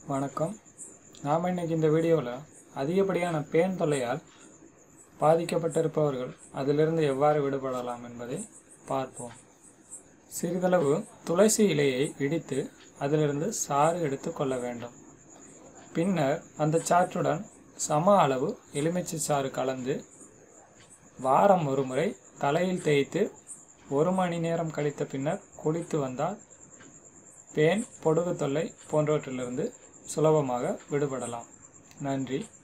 வணக்கம் நாம் இன்னைக்கு இந்த வீடியோவில் அதிகப்படியான பேன் தொல்லையால் பாதிக்கப்பட்டிருப்பவர்கள் அதிலிருந்து எவ்வாறு விடுபடலாம் என்பதை பார்ப்போம் சிறிதளவு துளசி இலையை இடித்து அதிலிருந்து சாறு எடுத்து கொள்ள வேண்டும் பின்னர் அந்த சாற்றுடன் சம அளவு எலுமிச்சை சாறு கலந்து வாரம் ஒரு முறை தலையில் தேய்த்து ஒரு மணி நேரம் கழித்த பின்னர் குளித்து வந்தால் பேன் பொடுகு தொல்லை போன்றவற்றிலிருந்து சுலபமாக விடுபடலாம் நன்றி